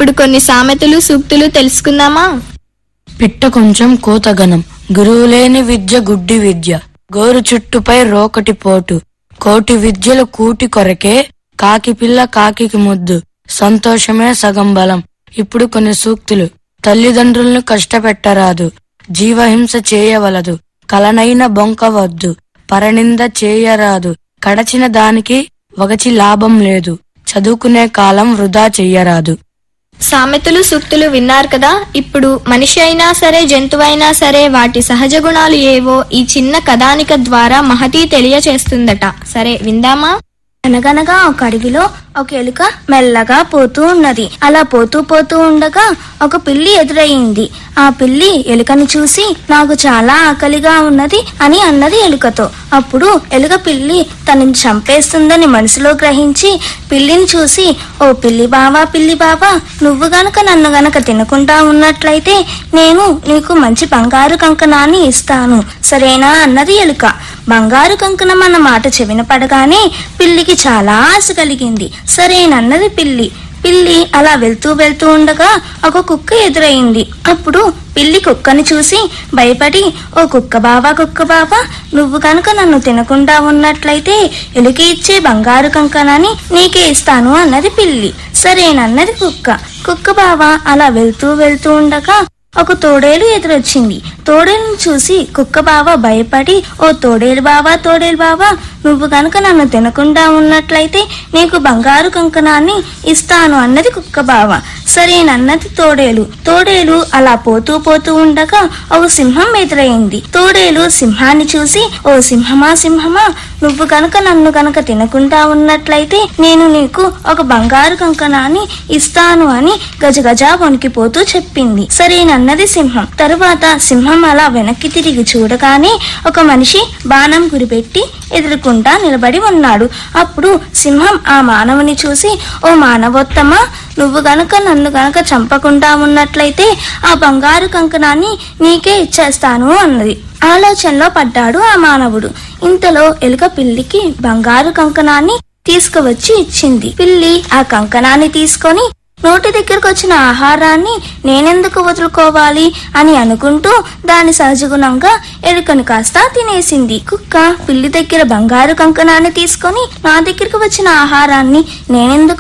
ఇప్పుడు కొన్ని సామెతలు సూక్తులు తెలుసుకుందామా పిట్ట కొంచెం కోతగనం గురువులేని విద్య గుడ్డి విద్య గోరు చుట్టుపై రోకటి పోటు కోటి విద్యలు కూటి కొరకే కాకి పిల్ల కాకికి ముద్దు సంతోషమే సగం బలం ఇప్పుడు కొన్ని సూక్తులు తల్లిదండ్రులను కష్టపెట్టరాదు జీవహింస చేయవలదు కలనైన బొంకవద్దు పరనింద చేయరాదు కడచిన దానికి వగచి లాభం లేదు చదువుకునే కాలం వృధా చెయ్యరాదు సామెతలు సూక్తులు విన్నారు కదా ఇప్పుడు మనిషి అయినా సరే జంతువైనా సరే వాటి సహజ గుణాలు ఏవో ఈ చిన్న కథానిక ద్వారా మహతి తెలియచేస్తుందట సరే విందామా అనగనగా ఒక అడవిలో ఒక ఎలుక మెల్లగా పోతూ ఉన్నది అలా పోతూ పోతూ ఉండగా ఒక పిల్లి ఎదురయ్యింది ఆ పిల్లి ఎలుకని చూసి నాకు చాలా ఆకలిగా ఉన్నది అని అన్నది ఎలుకతో అప్పుడు ఎలుక పిల్లి తనని చంపేస్తుందని మనసులో గ్రహించి పిల్లిని చూసి ఓ పిల్లి బావా పిల్లి బావా నువ్వు గనక నన్ను గనక తినకుండా ఉన్నట్లయితే నేను నీకు మంచి బంగారు కంకణాన్ని ఇస్తాను సరేనా అన్నది ఎలుక బంగారు కంకణం అన్న మాట చెవిన పడగానే పిల్లికి చాలా ఆశ కలిగింది సరేనన్నది పిల్లి పిల్లి అలా వెళ్తూ వెళ్తూ ఉండగా ఒక కుక్క ఎదురైంది అప్పుడు పిల్లి కుక్కని చూసి భయపడి ఓ కుక్క బావా కుక్క బావా నువ్వు కనుక నన్ను తినకుండా ఉన్నట్లయితే ఎలుక ఇచ్చే బంగారు కంకణాన్ని నీకే ఇస్తాను అన్నది పిల్లి సరేనన్నది కుక్క కుక్క బావా అలా వెళ్తూ వెళ్తూ ఉండగా ఒక తోడేలు ఎదురొచ్చింది తోడేలును చూసి కుక్క బావ భయపడి ఓ తోడేలు బావా తోడేలు బావా నువ్వు గనుక నన్ను తినకుండా ఉన్నట్లయితే నీకు బంగారు కంకణాన్ని ఇస్తాను అన్నది కుక్క బావ సరేనన్నది తోడేలు తోడేలు అలా పోతూ పోతూ ఉండగా ఒక సింహం ఎదురైంది తోడేలు సింహాన్ని చూసి ఓ సింహమా సింహమా నువ్వు గనక నన్ను గనక తినకుండా ఉన్నట్లయితే నేను నీకు ఒక బంగారు కంకణాన్ని ఇస్తాను అని గజగజ వణికిపోతూ చెప్పింది సరేనన్నది సింహం తరువాత సింహం అలా వెనక్కి తిరిగి చూడగానే ఒక మనిషి బాణం గురిపెట్టి ఎదురుకుంటా నిలబడి ఉన్నాడు అప్పుడు సింహం ఆ మానవుని చూసి ఓ మానవోత్తమా నువ్వు గనక నన్ను గనక చంపకుండా ఉన్నట్లయితే ఆ బంగారు కంకణాన్ని నీకే ఇచ్చేస్తాను అన్నది ఆలోచనలో పడ్డాడు ఆ మానవుడు ఇంతలో ఎలుక పిల్లికి బంగారు కంకణాన్ని తీసుకువచ్చి ఇచ్చింది పిల్లి ఆ కంకణాన్ని తీసుకొని నోటి దగ్గరకు వచ్చిన ఆహారాన్ని నేనెందుకు వదులుకోవాలి అని అనుకుంటూ దాని సహజగుణంగా ఎలుకను కాస్త తినేసింది కుక్క పిల్లి దగ్గర బంగారు కంకణాన్ని తీసుకొని నా దగ్గరకు వచ్చిన ఆహారాన్ని నేనెందుకు